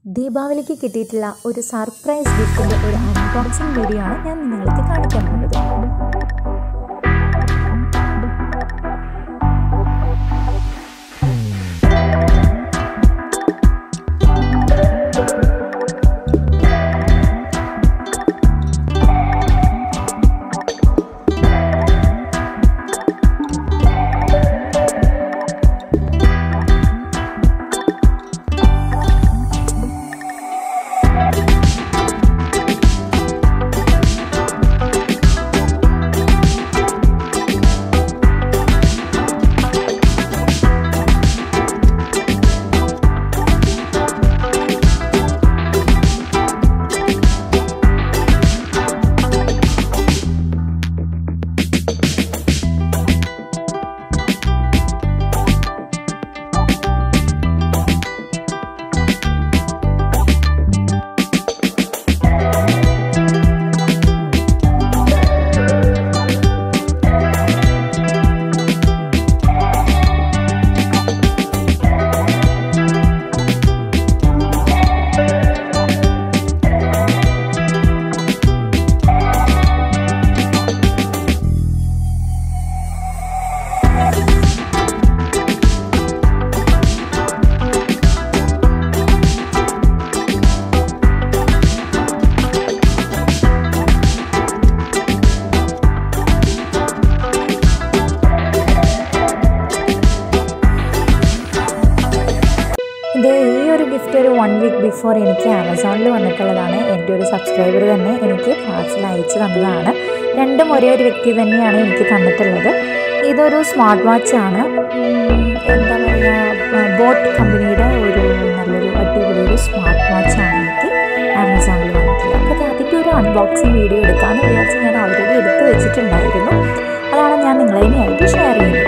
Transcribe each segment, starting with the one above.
ദീപാവലിക്ക് കിട്ടിയിട്ടുള്ള ഒരു സർപ്രൈസ് ഗിഫ്റ്റിൻ്റെ ഒരു അൺബോക്സിംഗ് വീഡിയോ ആണ് ഞാൻ നിങ്ങൾക്ക് കാണിക്കാൻ പോകുന്നത് ഇത് ഈ ഒരു ഗിഫ്റ്റ് ഒരു വൺ വീക്ക് ബിഫോർ എനിക്ക് ആമസോണിൽ വന്നിട്ടുള്ളതാണ് എൻ്റെ ഒരു സബ്സ്ക്രൈബർ തന്നെ എനിക്ക് പാർസൽ അയച്ചു തന്നതാണ് രണ്ടും ഒരേ ഒരു വ്യക്തി തന്നെയാണ് എനിക്ക് തന്നിട്ടുള്ളത് ഇതൊരു സ്മാർട്ട് വാച്ചാണ് എന്താ പറയുക ബോട്ട് കമ്പനിയുടെ ഒരു നല്ലൊരു അടിപൊളി ഒരു സ്മാർട്ട് വാച്ചാണ് എനിക്ക് ആമസോണിൽ വന്നിട്ടുള്ളത് അപ്പോൾ അതിൻ്റെ ഒരു അൺബോക്സിങ് വീഡിയോ എടുക്കാമെന്ന് വിചാരിച്ച് ഞാൻ ഓൾറെഡി എടുത്ത് വെച്ചിട്ടുണ്ടായിരുന്നു അതാണ് ഞാൻ നിങ്ങളതിനായിട്ട് ഷെയർ ചെയ്യുന്നത്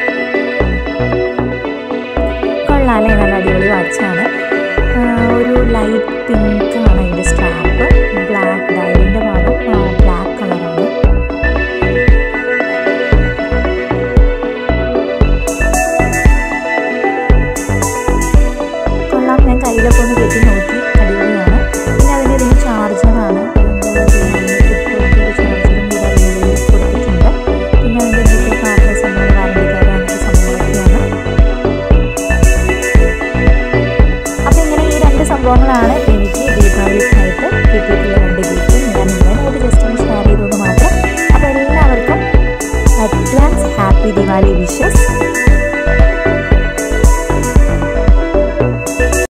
കൊള്ളാല്ലേ നല്ല അടിപൊളി വാച്ചാണ് ഒരു ലൈറ്റ് പിങ്ക് ആണ് അതിൻ്റെ സ്ട്രാപ്പ് ബ്ലാക്ക് ഡയലിൻ്റെ ഭാഗം ബ്ലാക്ക് കളറാണ് കൊള്ളാം ഞാൻ കയ്യിലൊക്കെ ഒന്ന് കെട്ടി നോക്കി അടിപൊളിയാണ് പിന്നെ അതിൻ്റെ ഇതിന് ചാർജറാണ് ചാർജറും കൂടെ അതിനുള്ളിൽ കൊടുത്തിട്ടുണ്ട് പിന്നെ അതിൻ്റെ എന്തൊക്കെ കാർഡ് സംഭവം വാറണ്ടി കാർഡ് അങ്ങനത്തെ സംഭവങ്ങളൊക്കെയാണ് അപ്പോൾ ഇങ്ങനെ ഈ രണ്ട് സംഭവങ്ങളാണ്